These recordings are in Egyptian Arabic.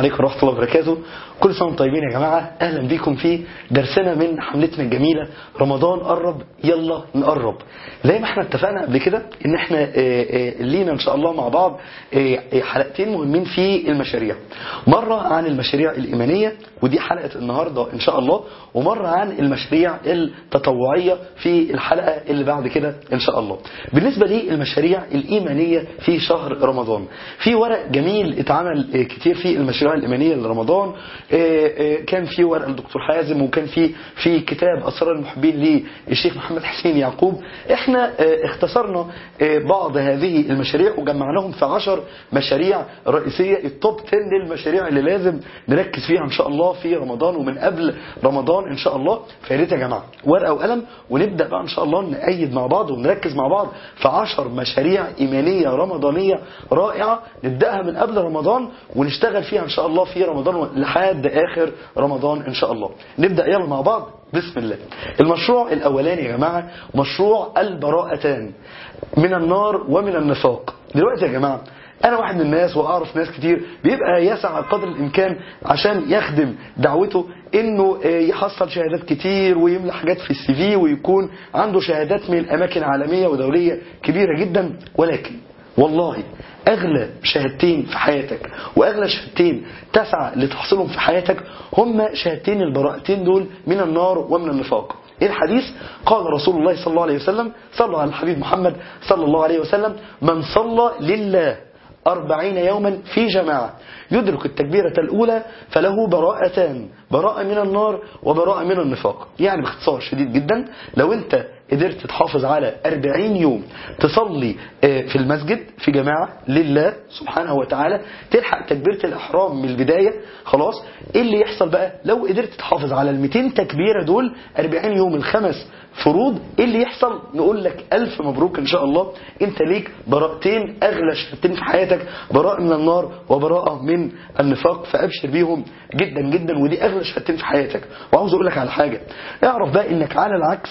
عليكم ورحمة الله وبركاته كل سنة وانتم طيبين يا جماعة أهلا بيكم في درسنا من حملتنا الجميلة رمضان قرب يلا نقرب زي ما احنا اتفقنا قبل كده ان احنا آه، آه، لينا ان شاء الله مع بعض آه، آه، حلقتين مهمين في المشاريع مرة عن المشاريع الإيمانية ودي حلقة النهاردة ان شاء الله ومرة عن المشاريع التطوعية في الحلقة اللي بعد كده ان شاء الله بالنسبة للمشاريع الإيمانية في شهر رمضان في ورق جميل اتعمل آه، كتير في المشاريع الإيمانية لرمضان آه، آه، كان في ورق الدكتور حازم وكان في في كتاب أسرار المحبين للشيخ محمد حسين يعقوب احنا آه، اختصرنا آه، بعض هذه المشاريع وجمعناهم في عشر مشاريع رئيسية التوب 10 للمشاريع اللي لازم نركز فيها ان شاء الله في رمضان ومن قبل رمضان ان شاء الله فيا ريت يا جماعه ورقه وقلم ونبدا بقى ان شاء الله نأيد مع بعض ونركز مع بعض في عشر مشاريع ايمانيه رمضانيه رائعه نبداها من قبل رمضان ونشتغل فيها ان شاء الله في رمضان لحد اخر رمضان ان شاء الله نبدا يلا مع بعض بسم الله المشروع الاولاني يا جماعه مشروع البراءتان من النار ومن النفاق دلوقتي يا جماعه انا واحد من الناس واعرف ناس كتير بيبقى يسعى قدر الامكان عشان يخدم دعوته انه آه، يحصل شهادات كتير ويملى حاجات في السي في ويكون عنده شهادات من اماكن عالميه ودوليه كبيره جدا ولكن والله اغلى شهادتين في حياتك واغلى شهادتين تسعى لتحصيلهم في حياتك هم شهادتين البراءتين دول من النار ومن النفاق ايه الحديث قال رسول الله صلى الله عليه وسلم صلى على الحبيب محمد صلى الله عليه وسلم من صلى لله أربعين يوما في جماعة يدرك التكبيرة الأولى فله براءتان براءة من النار وبراءة من النفاق يعني باختصار شديد جدا لو أنت قدرت تحافظ على أربعين يوم تصلي آه، في المسجد في جماعة لله سبحانه وتعالى تلحق تكبيرة الإحرام من البداية خلاص إيه اللي يحصل بقى لو قدرت تحافظ على الميتين تكبيرة دول أربعين يوم الخمس فروض ايه اللي يحصل نقول لك الف مبروك ان شاء الله انت ليك براءتين اغلى شهادتين في حياتك براءة من النار وبراءة من النفاق فابشر بيهم جدا جدا ودي اغلى شهادتين في حياتك وعاوز اقول لك على حاجة اعرف بقى انك على العكس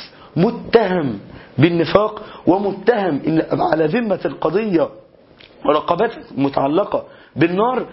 متهم بالنفاق ومتهم إن على ذمة القضية رقبتك متعلقة بالنار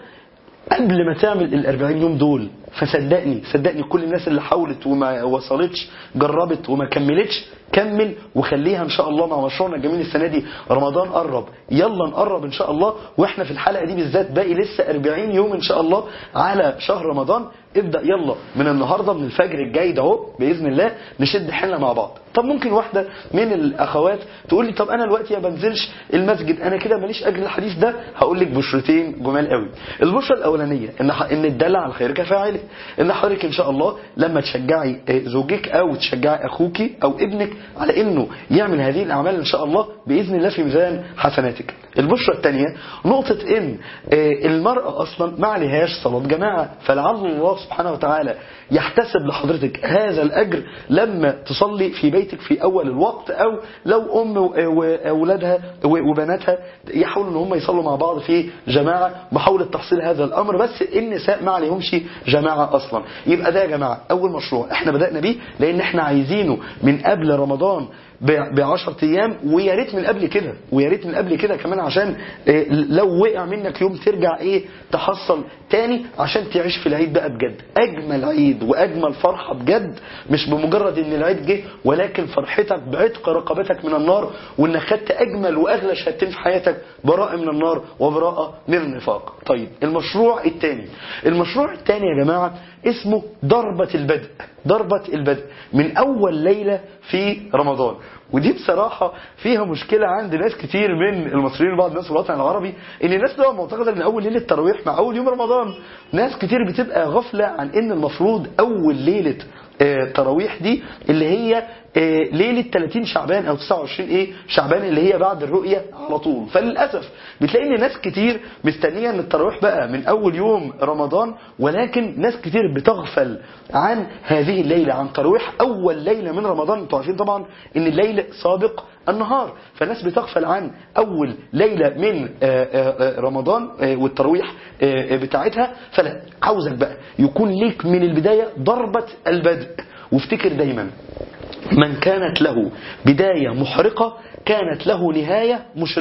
قبل ما تعمل الأربعين يوم دول فصدقني صدقني كل الناس اللي حاولت وما وصلتش جربت وما كملتش كمل وخليها ان شاء الله مع مشروعنا الجميل السنه دي رمضان قرب يلا نقرب ان شاء الله واحنا في الحلقه دي بالذات باقي لسه 40 يوم ان شاء الله على شهر رمضان ابدا يلا من النهارده من الفجر الجاي ده اهو باذن الله نشد حيلنا مع بعض طب ممكن واحده من الاخوات تقول لي طب انا دلوقتي ما بنزلش المسجد انا كده ماليش اجر الحديث ده هقول لك بشرتين جمال قوي البشره الاولانيه ان ح- ان الدل على الخير كفاعله ان حضرتك ان شاء الله لما تشجعي آه، زوجك او تشجعي اخوك او ابنك على انه يعمل هذه الاعمال ان شاء الله باذن الله في ميزان حسناتك البشرة الثانية نقطة ان آه، المرأة اصلا ما عليهاش صلاة جماعة فلعل الله سبحانه وتعالى يحتسب لحضرتك هذا الاجر لما تصلي في بيتك في اول الوقت او لو ام و- واولادها و- وبناتها يحاولوا ان هم يصلوا مع بعض في جماعة محاولة تحصيل هذا الامر بس النساء ما عليهمش جماعة اصلا يبقى ده يا جماعة اول مشروع احنا بدأنا بيه لان احنا عايزينه من قبل رمضان ب 10 ايام ويا ريت من قبل كده ويا ريت من قبل كده كمان عشان آه، لو وقع منك يوم ترجع ايه تحصل تاني عشان تعيش في العيد بقى بجد اجمل عيد واجمل فرحه بجد مش بمجرد ان العيد جه ولكن فرحتك بعتق رقبتك من النار وانك خدت اجمل واغلى شهادتين في حياتك براءه من النار وبراءه من النفاق طيب المشروع الثاني المشروع الثاني يا جماعه اسمه ضربه البدء ضربة البدء من أول ليلة في رمضان ودي بصراحة فيها مشكلة عند ناس كتير من المصريين وبعض الناس في الوطن العربي ان الناس بتبقى معتقدة ان اول ليلة تراويح مع اول يوم رمضان ناس كتير بتبقى غافلة عن ان المفروض اول ليلة آه، تراويح دي اللي هي آه، ليلة 30 شعبان او 29 ايه شعبان اللي هي بعد الرؤية على طول فللأسف بتلاقي ان ناس كتير مستنية ان التراويح بقى من اول يوم رمضان ولكن ناس كتير بتغفل عن هذه الليلة عن تراويح اول ليلة من رمضان انتوا عارفين طبعا ان الليل سابق النهار فالناس بتغفل عن اول ليلة من آه، آه، آه، رمضان آه، والتراويح آه، آه، بتاعتها فلا عاوزك بقى يكون ليك من البداية ضربة البدء وافتكر دايما من كانت له بداية محرقة كانت له نهاية مشرقة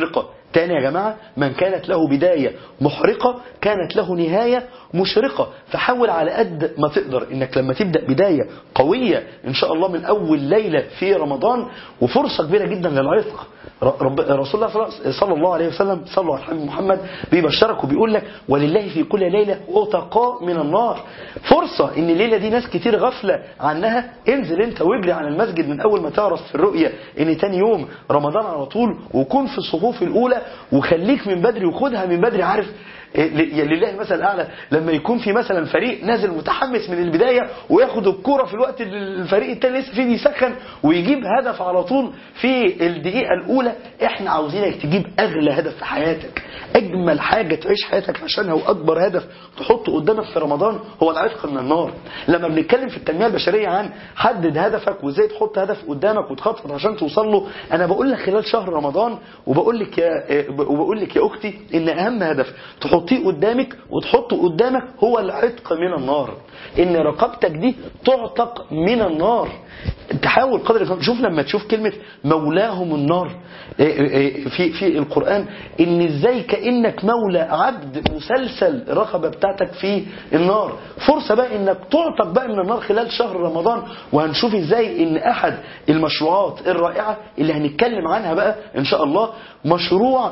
تاني يا جماعة من كانت له بداية محرقة كانت له نهاية مشرقة فحاول على قد ما تقدر انك لما تبدأ بداية قوية ان شاء الله من اول ليلة في رمضان وفرصة كبيرة جدا للعتق رب رسول الله صلى الله عليه وسلم صلى الله عليه محمد بيبشرك وبيقول لك ولله في كل ليلة عتقاء من النار فرصة ان الليلة دي ناس كتير غفلة عنها انزل انت واجري على المسجد من اول ما تعرف في الرؤية ان تاني يوم رمضان على طول وكون في الصفوف الاولى وخليك من بدري وخدها من بدري عارف لله مثل الاعلى لما يكون في مثلا فريق نازل متحمس من البدايه وياخد الكوره في الوقت اللي الفريق التاني لسه فيه بيسخن ويجيب هدف على طول في الدقيقه الاولى احنا عاوزينك تجيب اغلى هدف في حياتك اجمل حاجه تعيش حياتك عشانها واكبر هدف تحطه قدامك في رمضان هو العتق من النار لما بنتكلم في التنميه البشريه عن حدد هدفك وازاي تحط هدف قدامك وتخطط عشان توصل له انا بقول لك خلال شهر رمضان وبقول لك يا وبقول لك يا اختي ان اهم هدف تحطيه قدامك وتحطه قدامك هو العتق من النار ان رقبتك دي تعتق من النار تحاول قدر شوف لما تشوف كلمة مولاهم النار في في القرآن ان ازاي كأنك مولى عبد مسلسل الرقبة بتاعتك في النار فرصة بقى انك تعتق بقى من النار خلال شهر رمضان وهنشوف ازاي ان احد المشروعات الرائعة اللي هنتكلم عنها بقى ان شاء الله مشروع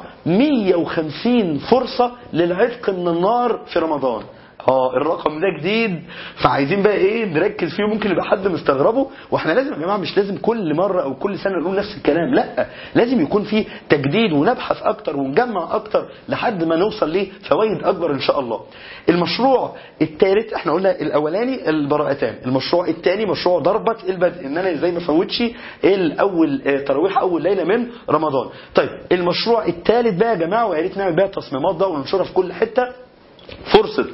150 فرصة للعتق من النار في رمضان اه الرقم ده جديد فعايزين بقى ايه نركز فيه ممكن يبقى حد مستغربه واحنا لازم يا جماعه مش لازم كل مره او كل سنه نقول نفس الكلام لا لازم يكون في تجديد ونبحث اكتر ونجمع اكتر لحد ما نوصل لفوائد اكبر ان شاء الله المشروع الثالث احنا قلنا الاولاني البراءتان المشروع الثاني مشروع ضربه البدء ان انا ازاي ما افوتش الاول تراويح اول ليله من رمضان طيب المشروع الثالث بقى يا جماعه ويا ريت نعمل بقى تصميمات ده وننشرها في كل حته فرصة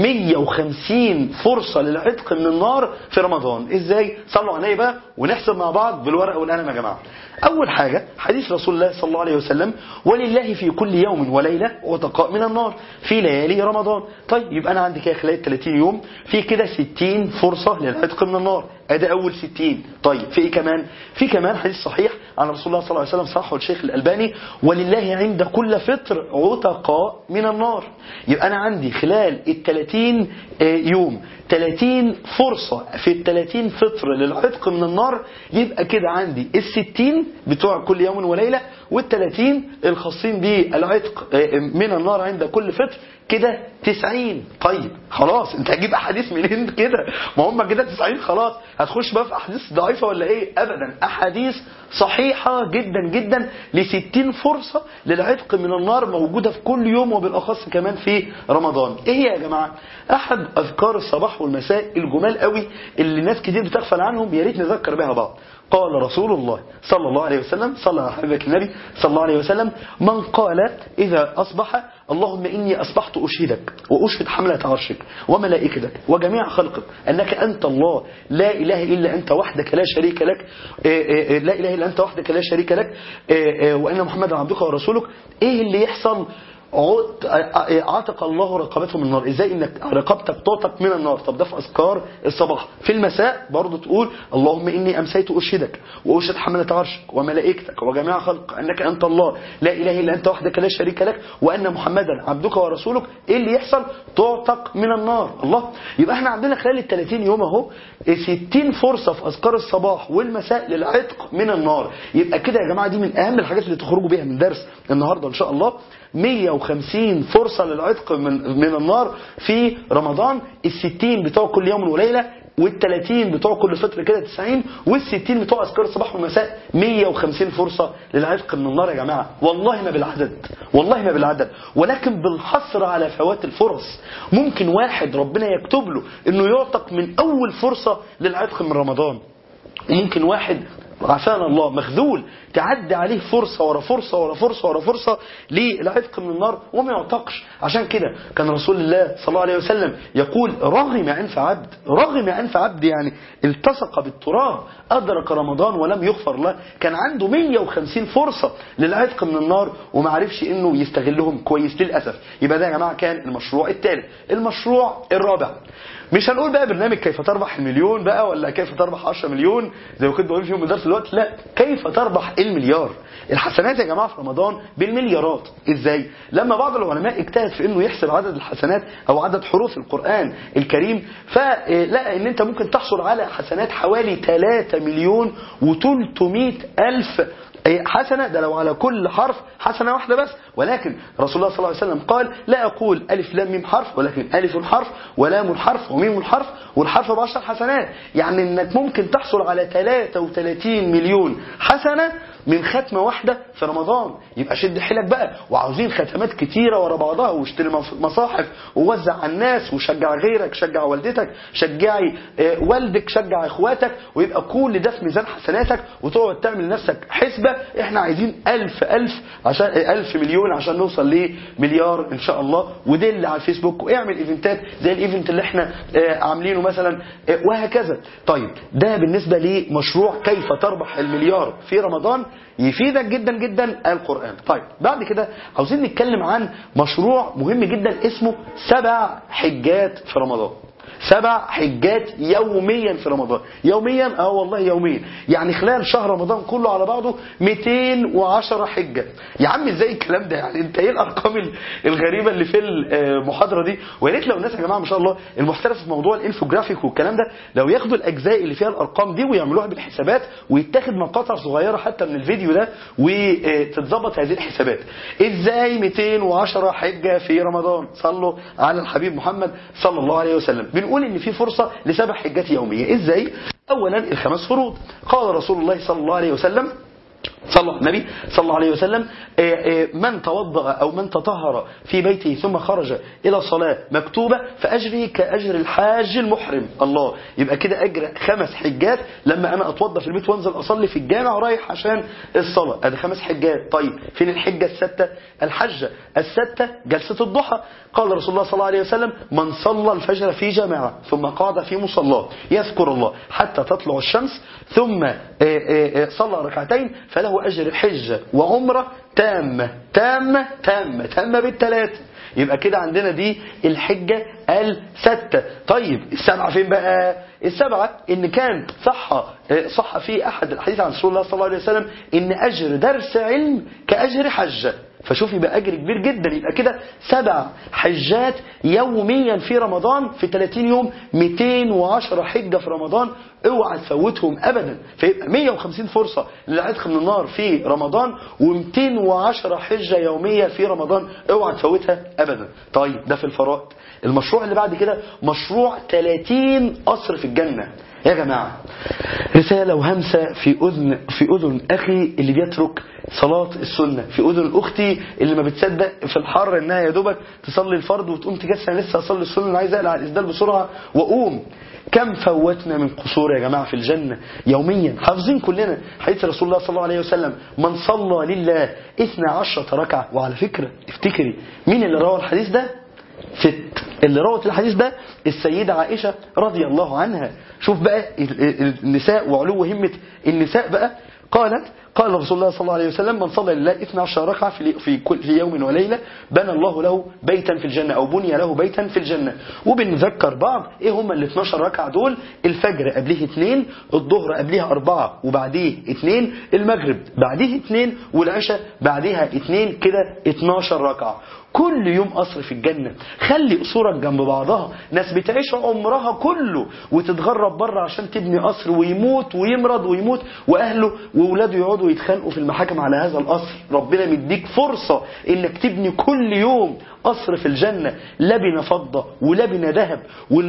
150 فرصة للعتق من النار في رمضان ازاي صلوا عليه بقى ونحسب مع بعض بالورقة والقلم يا جماعة اول حاجة حديث رسول الله صلى الله عليه وسلم ولله في كل يوم وليلة وتقاء من النار في ليالي رمضان طيب يبقى انا عندي كده خلال 30 يوم في كده 60 فرصة للعتق من النار ادي اول 60 طيب في ايه كمان في كمان حديث صحيح عن رسول الله صلى الله عليه وسلم صححه الشيخ الالباني ولله عند كل فطر عتقاء من النار يبقى انا عندي خلال ال 30 يوم 30 فرصة في ال 30 فطر للعتق من النار يبقى كده عندي ال 60 بتوع كل يوم وليلة وال 30 الخاصين بالعتق من النار عند كل فطر كده 90 طيب خلاص انت هتجيب احاديث منين كده ما هم كده 90 خلاص هتخش بقى في احاديث ضعيفه ولا ايه ابدا احاديث صحيحه جدا جدا ل 60 فرصه للعتق من النار موجوده في كل يوم وبالاخص كمان في رمضان ايه هي يا جماعه احد اذكار الصباح والمساء الجمال قوي اللي ناس كتير بتغفل عنهم يا ريت نذكر بها بعض قال رسول الله صلى الله عليه وسلم صلى على حبيبك النبي صلى الله عليه وسلم من قال إذا أصبح اللهم إني أصبحت أشهدك وأشهد حملة عرشك وملائكتك وجميع خلقك أنك أنت الله لا إله إلا أنت وحدك لا شريك لك لا إله إلا أنت وحدك لا شريك لك وأن محمدا عبدك ورسولك إيه اللي يحصل عتق الله رقبته من النار ازاي انك رقبتك تعتق من النار طب ده في اذكار الصباح في المساء برضه تقول اللهم اني امسيت اشهدك واشهد حملة عرشك وملائكتك وجميع خلق انك انت الله لا اله الا انت وحدك لا شريك لك وان محمدا عبدك ورسولك ايه اللي يحصل تعتق من النار الله يبقى احنا عندنا خلال ال 30 يوم اهو 60 فرصه في اذكار الصباح والمساء للعتق من النار يبقى كده يا جماعه دي من اهم الحاجات اللي تخرجوا بيها من درس النهارده ان شاء الله 150 فرصة للعتق من, من النار في رمضان الستين بتوع كل يوم وليلة والتلاتين بتوع كل فترة كده 90 والستين بتوع أذكار الصباح والمساء 150 فرصة للعتق من النار يا جماعة والله ما بالعدد والله ما بالعدد ولكن بالحصر على فوات الفرص ممكن واحد ربنا يكتب له انه يعتق من اول فرصة للعتق من رمضان وممكن واحد عافانا الله مخذول تعدي عليه فرصة ورا فرصة ورا فرصة ورا فرصة للعتق من النار وما يعتقش عشان كده كان رسول الله صلى الله عليه وسلم يقول رغم أنف عبد رغم أنف عبد يعني التصق بالتراب أدرك رمضان ولم يغفر له كان عنده 150 فرصة للعتق من النار وما عرفش انه يستغلهم كويس للأسف يبقى ده يا جماعة كان المشروع الثالث المشروع الرابع مش هنقول بقى برنامج كيف تربح المليون بقى ولا كيف تربح 10 مليون زي ما كنت بقول فيهم الدرس الوقت لا كيف تربح المليار الحسنات يا جماعة في رمضان بالمليارات ازاي لما بعض العلماء اجتهد في انه يحسب عدد الحسنات او عدد حروف القرآن الكريم فلقى ان انت ممكن تحصل على حسنات حوالي 3 مليون و300 الف حسنة ده لو على كل حرف حسنة واحدة بس ولكن رسول الله صلى الله عليه وسلم قال لا أقول ألف لام ميم حرف ولكن ألف حرف ولام حرف وميم حرف والحرف بعشر حسنات يعني انك ممكن تحصل على 33 مليون حسنة من ختمة واحدة في رمضان يبقى شد حيلك بقى وعاوزين ختمات كتيرة ورا بعضها واشتري مصاحف ووزع على الناس وشجع غيرك شجع والدتك شجعي والدك شجع اخواتك ويبقى كل ده في ميزان حسناتك وتقعد تعمل لنفسك حسبة احنا عايزين ألف ألف عشان ألف مليون عشان نوصل لمليار ان شاء الله ودل على الفيسبوك واعمل ايفنتات زي الايفنت اللي احنا عاملينه مثلا وهكذا طيب ده بالنسبة لمشروع كيف تربح المليار في رمضان يفيدك جدا جدا القرآن طيب بعد كده عاوزين نتكلم عن مشروع مهم جدا اسمه سبع حجات في رمضان سبع حجات يوميا في رمضان يوميا اه والله يوميا يعني خلال شهر رمضان كله على بعضه 210 حجة يا عم ازاي الكلام ده يعني انت ايه الارقام الغريبة اللي في المحاضرة دي ويا ريت لو الناس يا جماعة ما شاء الله المحترف في موضوع الانفوجرافيك والكلام ده لو ياخدوا الاجزاء اللي فيها الارقام دي ويعملوها بالحسابات ويتاخد مقاطع صغيرة حتى من الفيديو ده وتتظبط هذه الحسابات ازاي 210 حجة في رمضان صلوا على الحبيب محمد صلى الله عليه وسلم بنقول ان في فرصة لسبع حجات يومية ازاي اولا الخمس فروض قال رسول الله صلى الله عليه وسلم صلى النبي صلى الله عليه وسلم من توضأ أو من تطهر في بيته ثم خرج إلى صلاة مكتوبة فأجري كأجر الحاج المحرم الله يبقى كده أجر خمس حجات لما أنا أتوضى في البيت وانزل أصلي في الجامع ورايح عشان الصلاة هذه خمس حجات طيب فين الحجة الستة الحجة الستة جلسة الضحى قال رسول الله صلى الله عليه وسلم من صلى الفجر في جماعة ثم قعد في مصلاه يذكر الله حتى تطلع الشمس ثم صلى ركعتين فله أجر الحجة وعمرة تامة تامة تامة تامة بالثلاث يبقى كده عندنا دي الحجة الستة طيب السبعة فين بقى السبعة ان كان صح صح في احد الحديث عن رسول الله صلى الله عليه وسلم ان اجر درس علم كاجر حجة فشوف يبقى اجر كبير جدا يبقى كده سبع حجات يوميا في رمضان في 30 يوم 210 حجة في رمضان اوعى تفوتهم ابدا فيبقى 150 فرصة للعتق من النار في رمضان و210 حجة يومية في رمضان اوعى تفوتها ابدا طيب ده في الفرائض المشروع اللي بعد كده مشروع 30 قصر في الجنة يا جماعة رسالة وهمسة في أذن في أذن أخي اللي بيترك صلاة السنة في أذن أختي اللي ما بتصدق في الحر إنها يا دوبك تصلي الفرض وتقوم تجسس أنا لسه أصلي السنة أنا عايز أقلع الإسدال بسرعة وأقوم كم فوتنا من قصور يا جماعة في الجنة يوميا حافظين كلنا حديث رسول الله صلى الله عليه وسلم من صلى لله 12 ركعة وعلى فكرة افتكري مين اللي روى الحديث ده ست اللي روت الحديث ده السيدة عائشة رضي الله عنها شوف بقى النساء وعلو همة النساء بقى قالت قال رسول الله صلى الله عليه وسلم من صلى لله 12 ركعة في في كل في يوم وليلة بنى الله له بيتا في الجنة أو بني له بيتا في الجنة وبنذكر بعض إيه هم ال 12 ركعة دول الفجر قبليه اثنين الظهر قبليها أربعة وبعديه اثنين المغرب بعديه اثنين والعشاء بعديها اثنين كده 12 ركعة كل يوم قصر في الجنة خلي قصورك جنب بعضها ناس بتعيش عمرها كله وتتغرب بره عشان تبني قصر ويموت ويمرض ويموت وأهله وأولاده يقعدوا يتخانقوا في المحاكم على هذا القصر ربنا مديك فرصة انك تبني كل يوم قصر في الجنة لبنة فضة ولبنة ذهب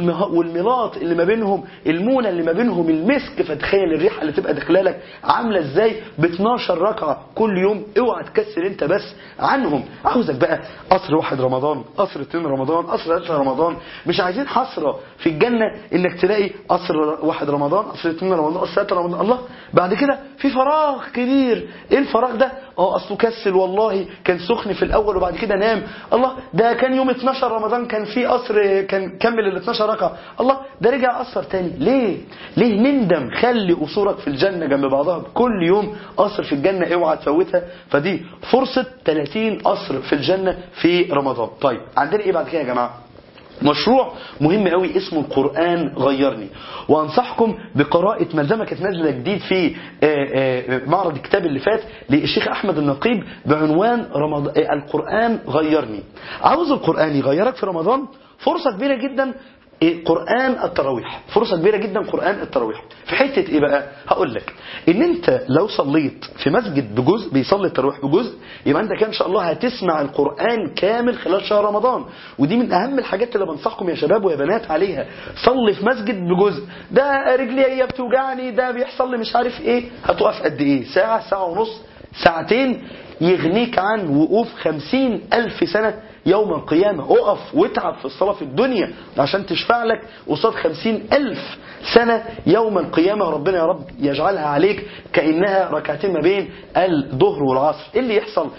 والملاط اللي ما بينهم المونة اللي ما بينهم المسك فتخيل الريحة اللي تبقى داخلالك عاملة ازاي ب 12 ركعة كل يوم اوعى تكسر انت بس عنهم عاوزك بقى قصر واحد رمضان قصر اتنين رمضان قصر ثلاثة رمضان مش عايزين حسرة في الجنة انك تلاقي قصر واحد رمضان قصر اتنين رمضان قصر ثلاثة رمضان الله بعد كده في فراغ كبير ايه الفراغ ده اه اصله كسل والله كان سخن في الاول وبعد كده نام الله ده كان يوم 12 رمضان كان في قصر كان كمل ال 12 ركعه الله ده رجع قصر تاني ليه ليه نندم خلي قصورك في الجنه جنب بعضها كل يوم قصر في الجنه اوعى تفوتها فدي فرصه 30 قصر في الجنه في رمضان طيب عندنا ايه بعد كده يا جماعه مشروع مهم قوي اسمه القرآن غيرني وأنصحكم بقراءة ملزمة كانت نازلة جديد في آه، آه، معرض الكتاب اللي فات للشيخ أحمد النقيب بعنوان رمض... آه، القرآن غيرني عاوز القرآن يغيرك في رمضان فرصة كبيرة جدا إيه؟ قرآن التراويح فرصة كبيرة جدا قرآن التراويح في حتة ايه بقى هقول لك ان انت لو صليت في مسجد بجزء بيصلي التراويح بجزء يبقى انت كده ان شاء الله هتسمع القرآن كامل خلال شهر رمضان ودي من اهم الحاجات اللي بنصحكم يا شباب ويا بنات عليها صلي في مسجد بجزء ده رجلي هي بتوجعني ده بيحصل لي مش عارف ايه هتقف قد ايه ساعة ساعة ونص ساعتين يغنيك عن وقوف خمسين ألف سنة يوم القيامة اقف واتعب في الصلاة في الدنيا عشان تشفع لك قصاد خمسين ألف سنة يوم القيامة ربنا يا رب يجعلها عليك كأنها ركعتين ما بين الظهر والعصر ايه اللي يحصل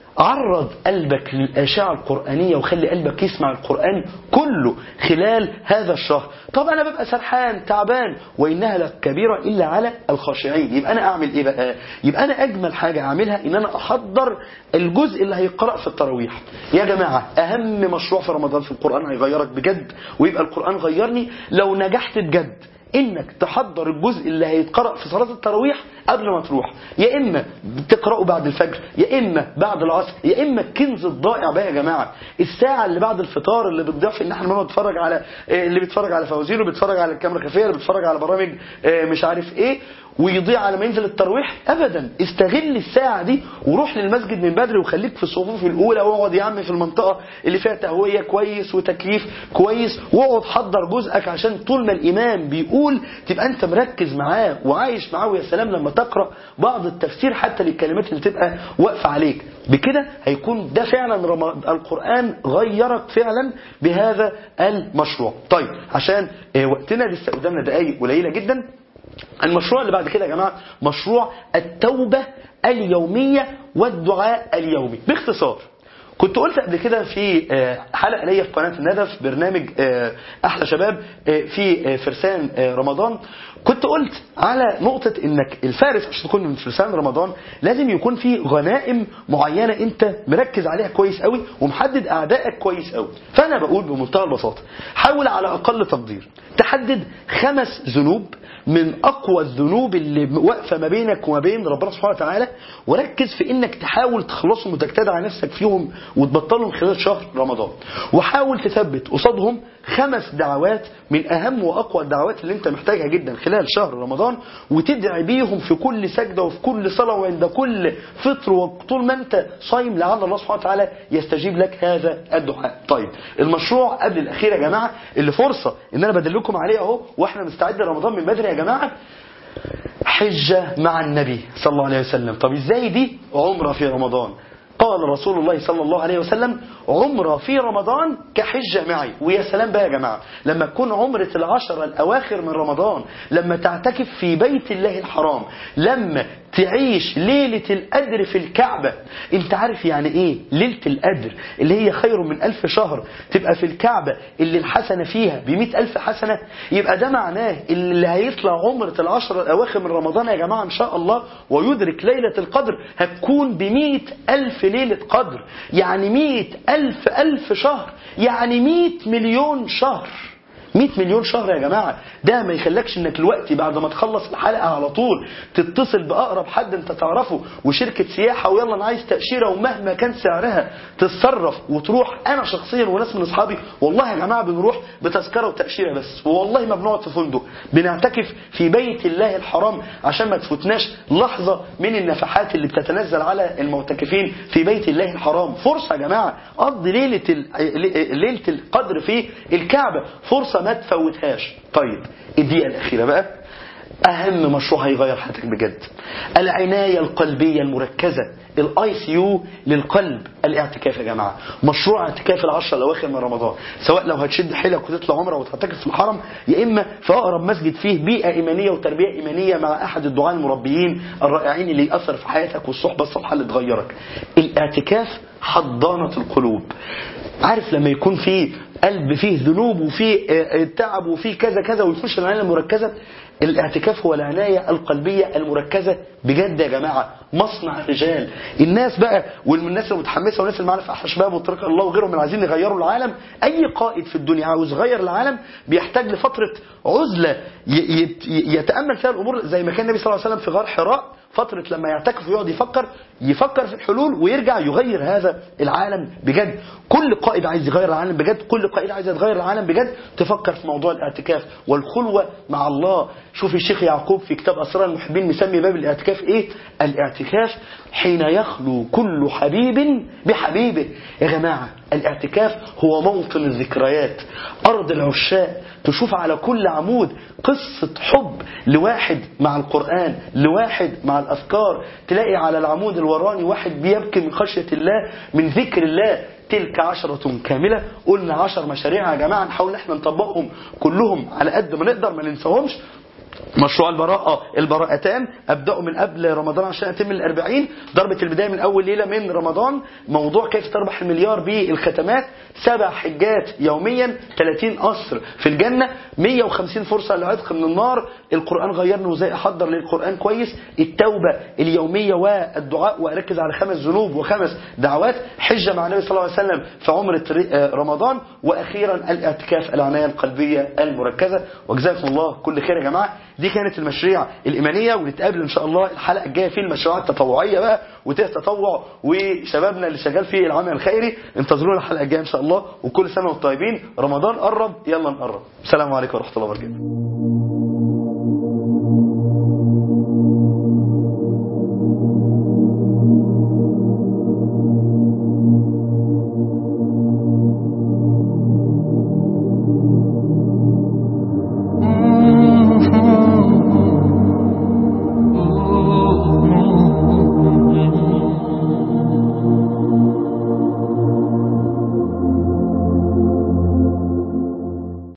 عرض قلبك للأشعة القرآنية وخلي قلبك يسمع القرآن كله خلال هذا الشهر طب أنا ببقى سرحان تعبان وإنها لكبيرة إلا على الخاشعين يبقى أنا أعمل إيه بقى يبقى أنا أجمل حاجة أعملها إن أنا أحضر الجزء اللي هيقرأ في التراويح يا جماعة أهم مشروع في رمضان في القرآن هيغيرك بجد ويبقى القرآن غيرني لو نجحت بجد انك تحضر الجزء اللي هيتقرأ في صلاة التراويح قبل ما تروح يا اما تقرأه بعد الفجر يا اما بعد العصر يا اما الكنز الضائع بقى يا جماعة الساعة اللي بعد الفطار اللي بتضيع في ان احنا ما بنتفرج على اللي بيتفرج على فوازير وبيتفرج على الكاميرا الخفيه اللي بيتفرج على برامج مش عارف ايه ويضيع على ما ينزل التراويح ابدا استغل الساعه دي وروح للمسجد من بدري وخليك في الصفوف الاولى واقعد يا عم في المنطقه اللي فيها تهويه كويس وتكييف كويس واقعد حضر جزءك عشان طول ما الامام بيقول تبقى انت مركز معاه وعايش معاه ويا سلام لما تقرا بعض التفسير حتى للكلمات اللي تبقى واقفه عليك بكده هيكون ده فعلا رم... القران غيرك فعلا بهذا المشروع طيب عشان وقتنا لسه قدامنا دقايق قليله جدا المشروع اللي بعد كده يا جماعة مشروع التوبة اليومية والدعاء اليومي باختصار كنت قلت قبل كده في حلقة ليا في قناة الندف برنامج أحلى شباب في فرسان رمضان كنت قلت على نقطة انك الفارس عشان تكون من فرسان رمضان لازم يكون في غنائم معينة انت مركز عليها كويس قوي ومحدد اعدائك كويس قوي فانا بقول بمنتهى البساطة حاول على اقل تقدير تحدد خمس ذنوب من اقوى الذنوب اللي واقفه ما بينك وما بين ربنا سبحانه وتعالى وركز في انك تحاول تخلصهم وتجتهد على نفسك فيهم وتبطلهم خلال شهر رمضان وحاول تثبت قصادهم خمس دعوات من اهم واقوى الدعوات اللي انت محتاجها جدا خلال شهر رمضان وتدعي بيهم في كل سجده وفي كل صلاه وعند كل فطر وطول ما انت صايم لعل الله سبحانه وتعالى يستجيب لك هذا الدعاء. طيب المشروع قبل الاخير يا جماعه اللي فرصه ان انا بدلكم عليه اهو واحنا مستعد لرمضان من بدري يا جماعه حجه مع النبي صلى الله عليه وسلم طب ازاي دي عمره في رمضان قال رسول الله صلى الله عليه وسلم عمرة في رمضان كحجة معي ويا سلام بقى يا جماعة لما تكون عمرة العشرة الأواخر من رمضان لما تعتكف في بيت الله الحرام لما تعيش ليلة القدر في الكعبة انت عارف يعني ايه ليلة القدر اللي هي خير من ألف شهر تبقى في الكعبة اللي الحسنة فيها بمئة ألف حسنة يبقى ده معناه اللي هيطلع عمرة العشرة الأواخر من رمضان يا جماعة إن شاء الله ويدرك ليلة القدر هتكون بمئة ألف ليلة قدر يعني مئة ألف ألف شهر يعني مئة مليون شهر 100 مليون شهر يا جماعة ده ما يخلكش انك دلوقتي بعد ما تخلص الحلقة على طول تتصل بأقرب حد انت تعرفه وشركة سياحة ويلا انا عايز تأشيرة ومهما كان سعرها تتصرف وتروح انا شخصيا وناس من اصحابي والله يا جماعة بنروح بتذكرة وتأشيرة بس والله ما بنقعد في فندق بنعتكف في بيت الله الحرام عشان ما تفوتناش لحظة من النفحات اللي بتتنزل على المعتكفين في بيت الله الحرام فرصة يا جماعة قضي ليلة ليلة القدر في الكعبة فرصة ما تفوتهاش طيب الدقيقة الأخيرة بقى أهم مشروع هيغير حياتك بجد العناية القلبية المركزة الاي سي يو للقلب الاعتكاف يا جماعة مشروع اعتكاف العشرة الأواخر من رمضان سواء لو هتشد حيلك وتطلع عمره وتعتكف في الحرم يا إما في أقرب مسجد فيه بيئة إيمانية وتربية إيمانية مع أحد الدعاة المربيين الرائعين اللي يأثر في حياتك والصحبة الصالحة اللي تغيرك الاعتكاف حضانة القلوب عارف لما يكون في قلب فيه ذنوب وفيه آه، آه، تعب وفيه كذا كذا ويخش العناية المركزة الاعتكاف هو العناية القلبية المركزة بجد يا جماعة مصنع رجال الناس بقى والناس المتحمسة والناس اللي معانا في أحلى شباب وطريق الله وغيرهم اللي عايزين يغيروا العالم أي قائد في الدنيا عاوز يغير العالم بيحتاج لفترة عزلة ي- ي- يتأمل فيها الأمور زي ما كان النبي صلى الله عليه وسلم في غار حراء فترة لما يعتكف ويقعد يفكر يفكر في الحلول ويرجع يغير هذا العالم بجد كل قائد عايز يغير العالم بجد كل قائد عايز يتغير العالم بجد تفكر في موضوع الاعتكاف والخلوة مع الله شوف الشيخ يعقوب في كتاب أسرار المحبين مسمي باب الاعتكاف ايه الاعتكاف حين يخلو كل حبيب بحبيبه يا جماعة الاعتكاف هو موطن الذكريات أرض العشاق تشوف على كل عمود قصة حب لواحد مع القرآن لواحد مع الأذكار تلاقي على العمود الوراني واحد بيبكي من خشية الله من ذكر الله تلك عشرة كاملة قلنا عشر مشاريع يا جماعة نحاول ان احنا نطبقهم كلهم على قد ما نقدر ما ننساهمش مشروع البراءة البراءتان أبدأوا من قبل رمضان عشان أتم الأربعين ضربة البداية من أول ليلة من رمضان موضوع كيف تربح المليار بالختمات سبع حجات يوميا 30 قصر في الجنة 150 فرصة للعتق من النار القرآن غيرني وازاي أحضر للقرآن كويس التوبة اليومية والدعاء وأركز على خمس ذنوب وخمس دعوات حجة مع النبي صلى الله عليه وسلم في عمرة رمضان وأخيرا الاعتكاف العناية القلبية المركزة وجزاكم الله كل خير يا جماعة دي كانت المشاريع الإيمانية ونتقابل إن شاء الله الحلقة الجاية في المشروعات التطوعية بقى وتتطوع وشبابنا اللي شغال في العمل الخيري انتظرونا الحلقة الجاية إن شاء الله وكل سنة وانتم طيبين رمضان قرب يلا نقرب السلام عليكم ورحمة الله وبركاته